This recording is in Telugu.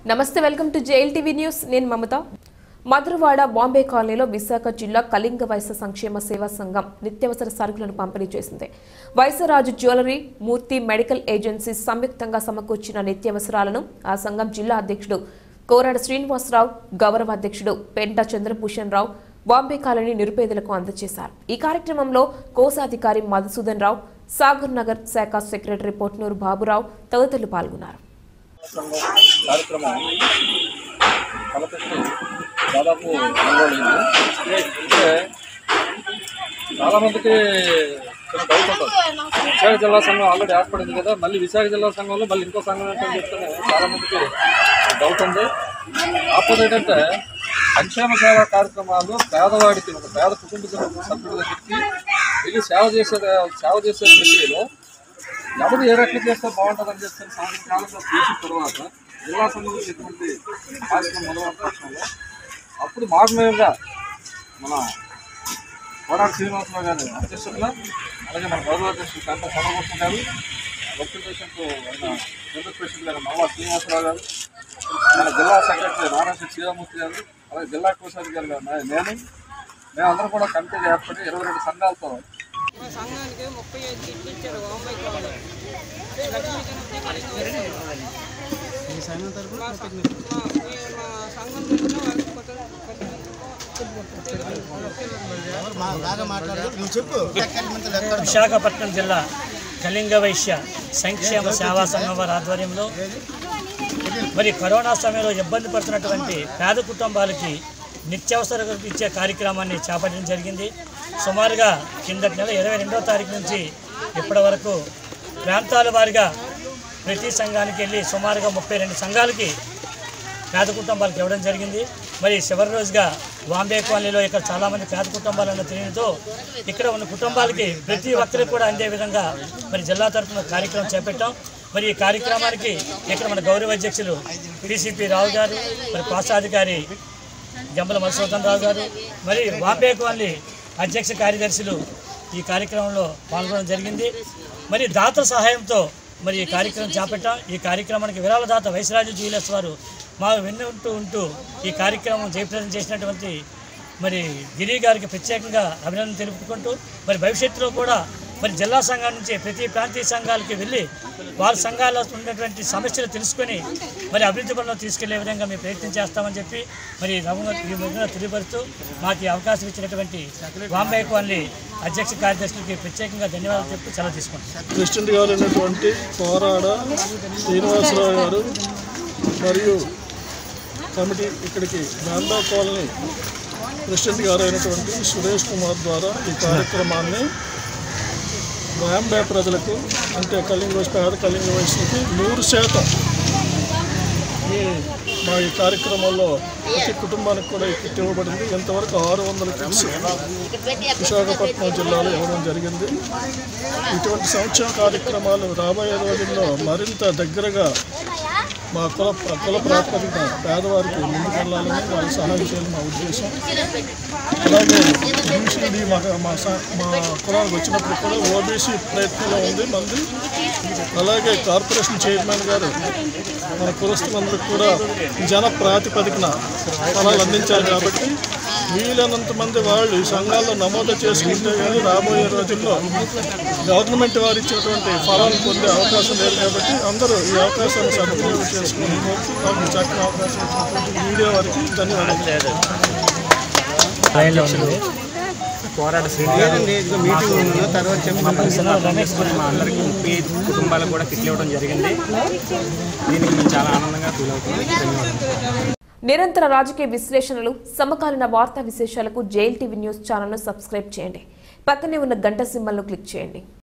నమస్తే వెల్కమ్ టు జైల్ టీవీ న్యూస్ నేను మమత మధురవాడ బాంబే కాలనీలో విశాఖ జిల్లా కళింగ వైశ్య సంక్షేమ సేవా సంఘం నిత్యావసర సరుకులను పంపిణీ చేసింది Vysaraju jewellery Murthy medical agency సంయుక్తంగా సమకూర్చిన నిత్యావసరాలను ఆ సంఘం జిల్లా అధ్యక్షుడు కోరాడ శ్రీనివాసరావు గౌరవ అధ్యక్షుడు పెంట చంద్రభూషణ్ రావు బాంబే కాలనీ నిరుపేదలకు అందజేశారు ఈ కార్యక్రమంలో కోశాధికారి మధుసూదన్ రావు సాగర్ నగర్ శాఖ సెక్రటరీ పొట్నూరు బాబురావు తదితరులు పాల్గొన్నారు సంఘం కార్యక్రమం తలపెట్టి దాదాపు నెలరోజులైంది అంటే చాలామందికి చిన్న డౌట్ ఉంటుంది విశాఖ జిల్లా సంఘం ఆల్రెడీ ఏర్పడింది కదా మళ్ళీ విశాఖ జిల్లా సంఘంలో మళ్ళీ ఇంకో సంఘం ఏంటని చెప్తే చాలామందికి డౌట్ ఉంది కాకపోతే ఏంటంటే సంక్షేమ సేవా కార్యక్రమాలు పేదవాడికి ఒక పేద కుటుంబ సభ్యుడి దగ్గరికి వెళ్ళి సేవ చేసే సేవ చేసే ప్రక్రియలో ఎవరు ఏ రకంగా చేస్తే బాగుంటుందని చెప్పి సంవత్సరాలుగా చూసిన తర్వాత జిల్లా సంబంధించి ఎటువంటి కార్యక్రమం మొదలైన పక్షంలో అప్పుడు మాకు మేముగా మన కోడాడు శ్రీనివాసరావు గారి అధ్యక్షతలో అలాగే మన గౌరవ అధ్యక్షుడు కంట చంద్రభూషణ్ గారు రిప్రజెంటేషన్కు ఆయన జనరల్ ప్రెసిడెంట్ గారు నవ్వా శ్రీనివాసరావు గారు మన జిల్లా సెక్రటరీ నారాయణ శ్రీరామూర్తి గారు అలాగే జిల్లా కోశాధికారి గారు నే- నేను మేమందరం కూడా కమిటీగా ఏర్పడి ఇరవై రెండు సంఘాలతో మా సంఘానికి ముప్పై ఐదు కిట్లు ఇచ్చారు బాంబాయి కావాలి లక్ష్మీ గణపతి కళింగ వైశ్యం. మా స- మా మీ- మా సంఘం తరఫున వాళ్ళకి కొత్త- విశాఖపట్నం జిల్లా కళింగ వైశ్య సంక్షేమ సేవా సంఘం వారి ఆధ్వర్యంలో మరి కరోనా సమయంలో ఇబ్బంది పడుతున్నటువంటి పేద కుటుంబాలకి నిత్యావసర ఇచ్చే కార్యక్రమాన్ని చేపట్టడం జరిగింది సుమారుగా కిందటి నెల ఇరవై రెండవ తారీఖు నుంచి ఇప్పటి వరకు ప్రాంతాల వారిగా ప్రతి సంఘానికి వెళ్ళి సుమారుగా ముప్పై రెండు సంఘాలకి పేద కుటుంబాలకు ఇవ్వడం జరిగింది మరి చివరి రోజుగా బాంబే కాలనీలో ఇక్కడ చాలామంది పేద కుటుంబాలు ఉన్న తెలియడంతో ఇక్కడ ఉన్న కుటుంబాలకి ప్రతి ఒక్కరికి కూడా అందే విధంగా మరి జిల్లా తరఫున కార్యక్రమం చేపట్టాం మరి ఈ కార్యక్రమానికి ఇక్కడ మన గౌరవ అధ్యక్షులు పిసిపి రావు గారు మరి కోశాధికారి జంబల మధుసూదన్ రావు గారు మరి బాంబే కాలనీ అధ్యక్ష కార్యదర్శులు ఈ కార్యక్రమంలో పాల్గొనడం జరిగింది మరి దాత సహాయంతో మరి ఈ కార్యక్రమం చేపట్టాం ఈ కార్యక్రమానికి విరాళదాత వైశ్రాజు జ్యువెలర్స్ వారు మా వెన్నుంటూ ఉంటూ ఈ కార్యక్రమం జయప్రదం చేసినటువంటి మరి గిరి గారికి ప్రత్యేకంగా అభినందన తెలుపుకుంటూ మరి భవిష్యత్తులో కూడా మరి జిల్లా సంఘం నుంచి ప్రతి ప్రాంతీయ సంఘాలకి వెళ్ళి వారి సంఘాల్లో ఉన్నటువంటి సమస్యలు తెలుసుకొని మరి అభివృద్ధి పనులు తీసుకెళ్లే విధంగా మేము ప్రయత్నం చేస్తామని చెప్పి మరి నవ్వు ఈ ముగ్గురు తెలియపరుస్తూ మాకు ఈ అవకాశం ఇచ్చినటువంటి బాంబే కాలనీ అధ్యక్ష కార్యదర్శులకి ప్రత్యేకంగా ధన్యవాదాలు చెప్పి సెలవు తీసుకుంటాం ప్రెసిడెంట్ గారు అయినటువంటి పోరాడ శ్రీనివాసరావు గారు మరియు కమిటీ ఇక్కడికి గాంధా కాలనీ ప్రెసిడెంట్ గారు అయినటువంటి సురేష్ కుమార్ ద్వారా ఈ కార్యక్రమాన్ని బాంబే ప్రజలకు అంటే కళింగ వయసు పేద కళింగ వయసులకి నూరు శాతం ఈ మా ఈ కార్యక్రమంలో ప్రతి కుటుంబానికి కూడా ఈ కిట్ ఇవ్వబడింది ఇంతవరకు ఆరు వందల కిట్స్ విశాఖపట్నం జిల్లాలో ఇవ్వడం జరిగింది ఇటువంటి సంక్షేమ కార్యక్రమాలు రాబోయే రోజుల్లో మరింత దగ్గరగా మా కుల కుల ప్రాతిపదికన పేదవారికి ముందుకెళ్ళాలని వాళ్ళకి సహాయం చేయాలని మా ఉద్దేశం అలాగే బీసీడీ మా మా స- మా కులానికి వచ్చినప్పుడు కూడా ఓబీసీ ప్రయత్నంలో ఉంది మంది అలాగే కార్పొరేషన్ చైర్మన్ గారు మన కులస్తులందరికీ కూడా జన ప్రాతిపదికన ఫలాలు అందించారు కాబట్టి వీలైనంత మంది వాళ్ళు ఈ సంఘాల్లో నమోదు చేసుకుంటే కానీ రాబోయే రోజుల్లో గవర్నమెంట్ వారు ఇచ్చినటువంటి ఫలాలు పొందే అవకాశం లేదు కాబట్టి అందరూ ఈ అవకాశాన్ని సదుపాయం చేసుకుని మాకు ఈ చక్కని అవకాశం ఇచ్చినటువంటి మీడియా వారికి ధన్యవాదాలు పోరాట శ్రీనివాసరావు మీటింగ్ ఉన్న తర్వాత చెప్పి మా పరిసరాలు తీసుకొని మా అందరికీ ముప్పై ఐదు కుటుంబాలకు కూడా కిట్లు ఇవ్వడం జరిగింది దీనికి మేము చాలా ఆనందంగా ఫీల్ అవుతున్నాం ధన్యవాదాలు నిరంతర రాజకీయ విశ్లేషణలు సమకాలీన వార్తా విశేషాలకు జైల్ టీవీ న్యూస్ ఛానల్ను సబ్స్క్రైబ్ చేయండి పక్కనే ఉన్న గంట సింబల్ను క్లిక్ చేయండి